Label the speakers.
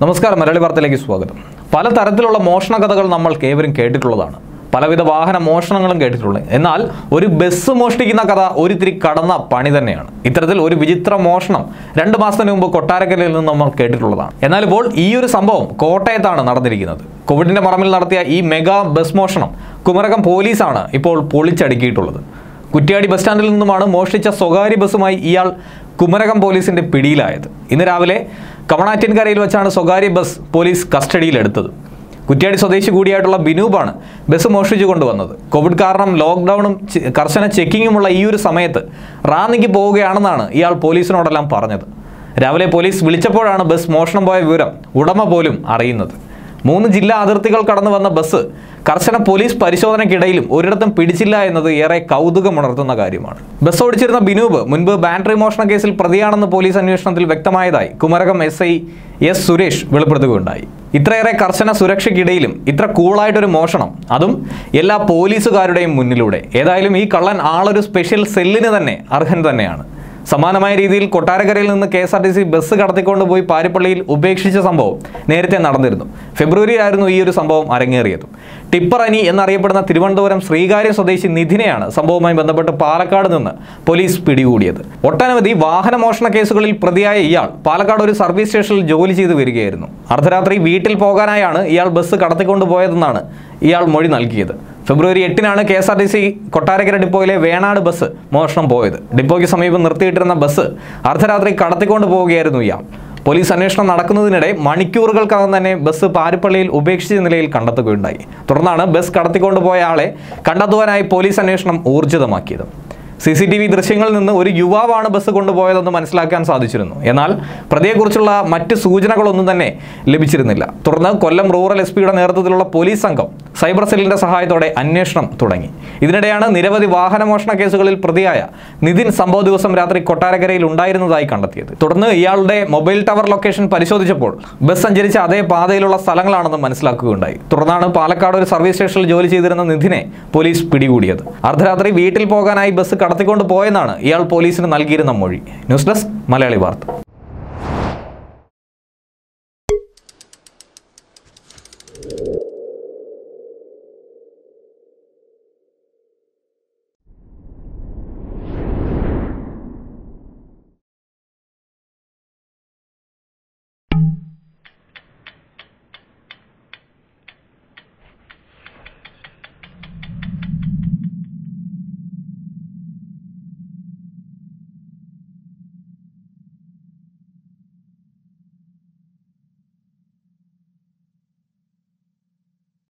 Speaker 1: നമസ്കാരം മലയാളി വാർത്തയിലേക്ക് സ്വാഗതം പലതരത്തിലുള്ള മോഷണ കഥകൾ നമ്മൾ ഏവരും കേട്ടിട്ടുള്ളതാണ് പലവിധ വാഹന മോഷണങ്ങളും കേട്ടിട്ടുള്ളത് എന്നാൽ ഒരു ബസ് മോഷ്ടിക്കുന്ന കഥ ഒരിത്തിരി കടന്ന പണി തന്നെയാണ് ഇത്തരത്തിൽ ഒരു വിചിത്ര മോഷണം രണ്ട് മാസത്തിന് മുമ്പ് കൊട്ടാരക്കരയിൽ നിന്ന് നമ്മൾ കേട്ടിട്ടുള്ളതാണ് എന്നാൽ ഇപ്പോൾ ഈ ഒരു സംഭവം കോട്ടയത്താണ് നടന്നിരിക്കുന്നത് കോവിഡിന്റെ മറമിൽ നടത്തിയ ഈ മെഗാ ബസ് മോഷണം കുമരകം പോലീസാണ് ഇപ്പോൾ പൊളിച്ചടുക്കിയിട്ടുള്ളത് കുറ്റ്യാടി ബസ് സ്റ്റാൻഡിൽ നിന്നുമാണ് മോഷ്ടിച്ച സ്വകാര്യ ബസ്സുമായി ഇയാൾ കുമരകം പോലീസിന്റെ പിടിയിലായത് ഇന്ന് രാവിലെ കവണാറ്റിൻകരയിൽ വെച്ചാണ് സ്വകാര്യ ബസ് പോലീസ് കസ്റ്റഡിയിലെടുത്തത് കുറ്റ്യാടി സ്വദേശി കൂടിയായിട്ടുള്ള ബിനൂബാണ് ബസ് മോഷ്ടിച്ചു കൊണ്ടുവന്നത് കോവിഡ് കാരണം ലോക്ക്ഡൌണും ചെ- കർശന ചെക്കിങ്ങുമുള്ള ഈ ഒരു സമയത്ത് റാന്നിക്ക് പോവുകയാണെന്നാണ് ഇയാൾ പോലീസിനോടെല്ലാം പറഞ്ഞത് രാവിലെ പോലീസ് വിളിച്ചപ്പോഴാണ് ബസ് മോഷണം പോയ വിവരം ഉടമ പോലും അറിയുന്നത് മൂന്ന് ജില്ലാ അതിർത്തികൾ കടന്നു വന്ന ബസ് കർശന പോലീസ് പരിശോധനയ്ക്കിടയിലും ഒരിടത്തും പിടിച്ചില്ല എന്നത് ഏറെ കൗതുകമുണർത്തുന്ന കാര്യമാണ് ബസ് ഓടിച്ചിരുന്ന ബിനൂബ് മുൻപ് ബാറ്ററി മോഷണ കേസിൽ പ്രതിയാണെന്ന് പോലീസ് അന്വേഷണത്തിൽ വ്യക്തമായതായി Kumarakom S I S Suresh വെളിപ്പെടുത്തുകയുണ്ടായി ഇത്രയേറെ കർശന സുരക്ഷയ്ക്കിടയിലും ഇത്ര കൂളായിട്ടൊരു മോഷണം അതും എല്ലാ പോലീസുകാരുടെയും മുന്നിലൂടെ ഏതായാലും ഈ കള്ളൻ ആളൊരു സ്പെഷ്യൽ സെല്ലിന് തന്നെ അർഹൻ തന്നെയാണ് സമാനമായ രീതിയിൽ കൊട്ടാരക്കരയിൽ നിന്ന് K S R T C bus കടത്തിക്കൊണ്ടുപോയി പാരിപ്പള്ളിയിൽ ഉപേക്ഷിച്ച സംഭവം നേരത്തെ നടന്നിരുന്നു ഫെബ്രുവരിയിലായിരുന്നു ഈ ഒരു സംഭവം അരങ്ങേറിയത് ടിപ്പർ അനി എന്നറിയപ്പെടുന്ന തിരുവനന്തപുരം ശ്രീകാര്യം സ്വദേശി നിധിനെയാണ് സംഭവവുമായി ബന്ധപ്പെട്ട് പാലക്കാട് നിന്ന് പോലീസ് പിടികൂടിയത് ഒട്ടനവധി വാഹനമോഷണ കേസുകളിൽ പ്രതിയായ ഇയാൾ പാലക്കാട് ഒരു സർവീസ് സ്റ്റേഷനിൽ ജോലി ചെയ്തു വരികയായിരുന്നു അർദ്ധരാത്രി വീട്ടിൽ പോകാനായാണ് ഇയാൾ ബസ് കടത്തിക്കൊണ്ടുപോയതെന്നാണ് ഇയാൾ മൊഴി നൽകിയത് ഫെബ്രുവരി എട്ടിനാണ് K S R T C Kottarakkara ഡിപ്പോയിലെ വേണാട് ബസ് മോഷണം പോയത് ഡിപ്പോയ്ക്ക് സമീപം നിർത്തിയിട്ടിരുന്ന ബസ് അർദ്ധരാത്രി കടത്തിക്കൊണ്ട് പോവുകയായിരുന്നു ഇയാൾ പോലീസ് അന്വേഷണം നടക്കുന്നതിനിടെ മണിക്കൂറുകൾക്കകം തന്നെ ബസ് പാരിപ്പള്ളിയിൽ ഉപേക്ഷിച്ച നിലയിൽ കണ്ടെത്തുകയുണ്ടായി തുടർന്നാണ് ബസ് കടത്തിക്കൊണ്ടുപോയ ആളെ കണ്ടെത്തുവാനായി പോലീസ് അന്വേഷണം ഊർജിതമാക്കിയത് സി സി ടി വി ദൃശ്യങ്ങളിൽ നിന്ന് ഒരു യുവാവാണ് ബസ് കൊണ്ടുപോയതെന്ന് മനസ്സിലാക്കാൻ സാധിച്ചിരുന്നു എന്നാൽ പ്രതിയെക്കുറിച്ചുള്ള മറ്റ് സൂചനകളൊന്നും തന്നെ ലഭിച്ചിരുന്നില്ല തുടർന്ന് കൊല്ലം റൂറൽ എസ് പിയുടെ നേതൃത്വത്തിലുള്ള പോലീസ് സംഘം സൈബർ സെല്ലിന്റെ സഹായത്തോടെ അന്വേഷണം തുടങ്ങി ഇതിനിടെയാണ് നിരവധി വാഹനമോഷണ കേസുകളിൽ പ്രതിയായ നിതിൻ സംഭവ ദിവസം രാത്രി കൊട്ടാരക്കരയിൽ ഉണ്ടായിരുന്നതായി കണ്ടെത്തിയത് തുടർന്ന് ഇയാളുടെ മൊബൈൽ ടവർ ലൊക്കേഷൻ പരിശോധിച്ചപ്പോൾ ബസ് സഞ്ചരിച്ച അതേ പാതയിലുള്ള സ്ഥലങ്ങളാണെന്ന് മനസ്സിലാക്കുകയുണ്ടായി തുടർന്നാണ് പാലക്കാട് ഒരു സർവീസ് സ്റ്റേഷനിൽ ജോലി ചെയ്തിരുന്ന നിധിനെ പോലീസ് പിടികൂടിയത് അർദ്ധരാത്രി വീട്ടിൽ പോകാനായി ബസ് കടത്തിക്കൊണ്ട് പോയെന്നാണ് ഇയാൾ പോലീസിന് നൽകിയിരുന്ന മൊഴി ന്യൂസ് ഡെസ്ക് മലയാളി വാർത്ത